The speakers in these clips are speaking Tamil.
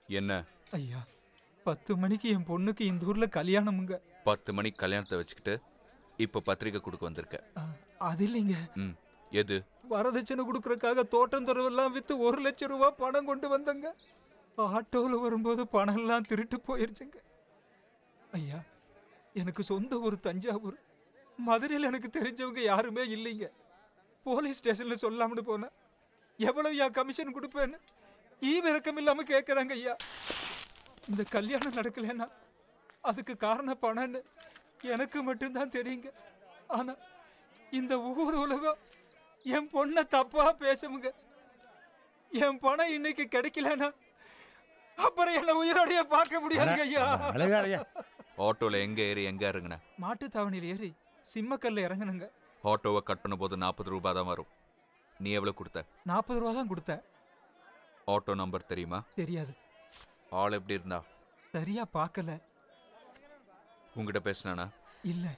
என்ன ஐயா பத்து மணிக்கு என் பொண்ணுக்கு இந்த ஊர்ல கல்யாணமுங்க பத்து மணிக்கு கல்யாணத்தை வச்சுக்கிட்டு இப்போ பத்திரிக்கை கொடுக்க வந்திருக்க ஆ, அது இல்லைங்க ம் எது வரதட்சணை கொடுக்கறதுக்காக தோட்டம் துறவெல்லாம் வித்து ஒரு லட்சம் ரூபாய் பணம் கொண்டு வந்தங்க ஆட்டோவில் வரும்போது பணம் எல்லாம் திருட்டு போயிருச்சுங்க ஐயா எனக்கு சொந்த ஊர் தஞ்சாவூர் மதுரையில் எனக்கு தெரிஞ்சவங்க யாருமே இல்லைங்க போலீஸ் ஸ்டேஷன்ல சொல்லாமனு போனேன் எவ்வளவு ஐயா கமிஷன் கொடுப்பேன்னு ஈவிரக்கம் இல்லாம கேட்குறாங்க ஐயா இந்த கல்யாணம் நடக்கலைன்னா அதுக்கு காரணம் பணம்னு எனக்கு மட்டும்தான் தெரியுங்க ஆனா இந்த ஊர் உலகம் என் பொண்ணை தப்பா பேசுமுங்க என் பணம் இன்னைக்கு கிடைக்கலன்னா அப்புறம் என்ன உயிரோடைய பார்க்க முடியாதுங்க ஐயா அழகாளையா ஆட்டோல எங்க ஏறி எங்க இறங்குன மாட்டுத் தாவணியில் ஏறி சிம்மக்கல்ல இறங்குனுங்க ஆட்டோவை கட் பண்ணும்போது நாற்பது ரூபாய் தான் வரும் நீ எவ்வளவு கொடுத்த நாற்பது ரூபா தான் கொடுத்தேன் ஆட்டோ நம்பர் தெரியுமா தெரியாது ஆள் எப்படி இருந்தா சரியா பார்க்கல உங்ககிட்ட பேசினானா இல்ல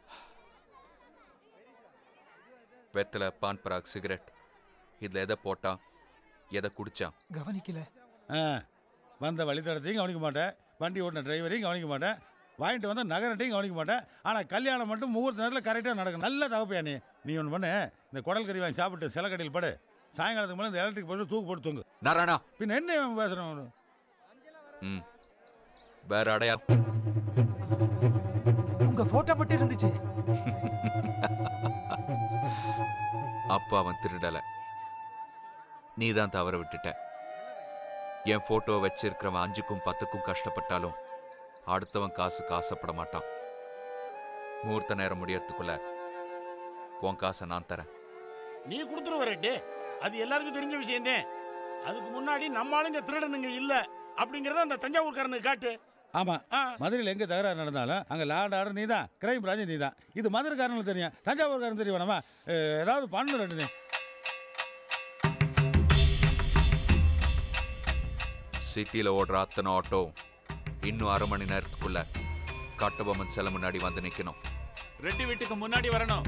வெத்தலை பான் பராக் சிகரெட் இதுல எதை போட்டான் எதை குடிச்சான் கவனிக்கல ஆ வந்த வழித்தடத்தையும் கவனிக்க மாட்டேன் வண்டி ஓட்டின டிரைவரையும் கவனிக்க மாட்டேன் வாங்கிட்டு வந்த நகரட்டையும் கவனிக்க மாட்டேன் ஆனால் கல்யாணம் மட்டும் முகூர்த்த நேரத்தில் கரெக்டாக நடக்கும் நல்ல தகப்பையா நீ நீ ஒன்று பண்ணு இந்த குடல் கறி வாங்கி சாப்பிட்டு சில கடையில் படு சாயங்காலத்துக்கு மேலே இந்த எலக்ட்ரிக் போட்டு தூக்கு போட்டு தூங்கு நாராயணா பின்ன என்ன இவன் பேசுகிறேன் ம் வேற அடையா உங்க போட்டோ மட்டும் இருந்துச்சு அப்பா அவன் திருடல நீ தான் தவற விட்டுட்ட என் போட்டோ வச்சிருக்கிறவன் அஞ்சுக்கும் பத்துக்கும் கஷ்டப்பட்டாலும் அடுத்தவன் காசுக்கு ஆசைப்பட மாட்டான் முகூர்த்த நேரம் முடியறதுக்குள்ள உன் காசை நான் தரேன் நீ கொடுத்துருவ ரெட்டு அது எல்லாருக்கும் தெரிஞ்ச விஷயம்தான் அதுக்கு முன்னாடி நம்மளால இந்த திருடனுங்க இல்ல அப்படிங்கறத அந்த தஞ்சாவூர்காரனுக்கு காட்டு ஆமாம் ஆ. மதுரையில் எங்கே தகராறு நடந்தாலும் அங்கே லேண்ட் ஆர்டர் நீ தான் கிரைம் பிராஞ்சு நீ தான் இது மதுரைக்காரனுக்கு தெரியும் தஞ்சாவூர்காரன் தெரியும் வேணாமா அஹ், ஏதாவது பண்ணு ரெண்டு நீ சிட்டியில் ஓடுற அத்தனை ஆட்டோ இன்னும் அரை மணி நேரத்துக்குள்ள கட்டபொம்மன் சில முன்னாடி வந்து நிக்கணும் ரெட்டி வீட்டுக்கு முன்னாடி வரணும்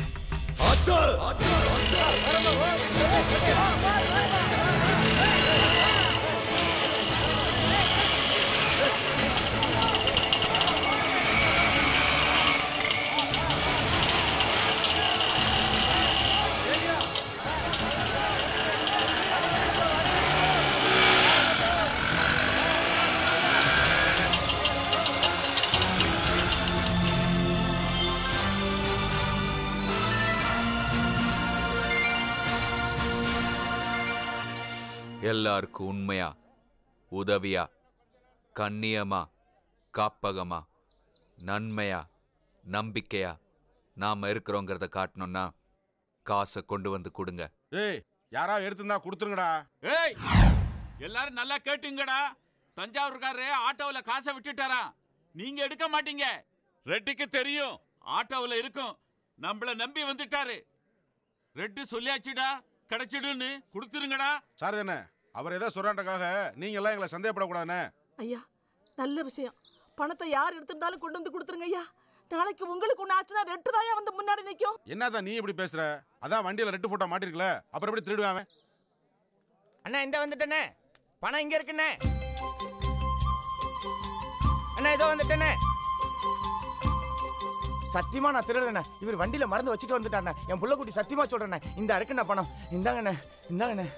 எல்லாருக்கும் உண்மையா உதவியா கண்ணியமா காப்பகமா நன்மையா நம்பிக்கையா நாம இருக்கிறோங்கிறத காட்டணும்னா காசை கொண்டு வந்து கொடுங்க ஏய் யாராவது எடுத்திருந்தா கொடுத்துருங்கடா ஏய் எல்லாரும் நல்லா கேட்டுங்கடா தஞ்சாவூர்காரரு ஆட்டோவுல காசை விட்டுட்டாரா நீங்க எடுக்க மாட்டீங்க ரெட்டிக்கு தெரியும் ஆட்டோவுல இருக்கும் நம்மள நம்பி வந்துட்டாரு ரெட்டு சொல்லியாச்சுடா கிடைச்சிடுன்னு கொடுத்துருங்கடா சார் தானே அவர் ஏதோ சொல்றான்றக்காக நீங்க எல்லாம் எங்களை சந்தேகப்படக்கூடாதுண்ணே ஐயா நல்ல விஷயம் பணத்தை யார் எடுத்திருந்தாலும் கொண்டு வந்து கொடுத்துருங்க ஐயா நாளைக்கு உங்களுக்கு ஒன்று ஆச்சுன்னா ரெட்டு தாயா வந்து முன்னாடி நிற்கும் என்னதான் நீ இப்படி பேசுற அதான் வண்டியில ரெட்டு போட்டோ மாட்டிருக்கல அப்புறம் எப்படி திருடுவாங்க அண்ணா இந்த வந்துட்டேனே பணம் இங்க இருக்குண்ணே அண்ணா இதோ வந்துட்டேனே சத்தியமா நான் திருடுறேண்ணே இவர் வண்டியில மறந்து வச்சுட்டு வந்துட்டாண்ணே என் புள்ளக்குட்டி சத்தியமா சொல்றேண்ணே இந்த இருக்குண்ணே பணம் இந்தாங்கண்ணே இந்தாங்கண்ணே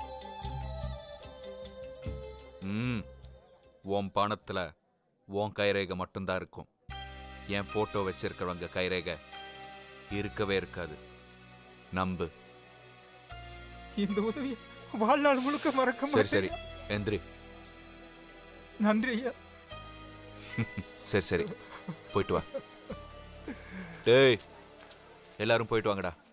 ம் உன் பணத்துல உன் கைரேகை மட்டும்தான் இருக்கும் என் போட்டோ வச்சிருக்கிறவங்க கைரேகை இருக்கவே இருக்காது நம்பு இந்த உதவி வாழ்நாள் முழுக்க மறக்க சரி சரி மாட்டேன் எந்திரி நன்றி ஐயா சரி சரி போயிட்டு வா டேய் எல்லாரும் போயிட்டு வாங்கடா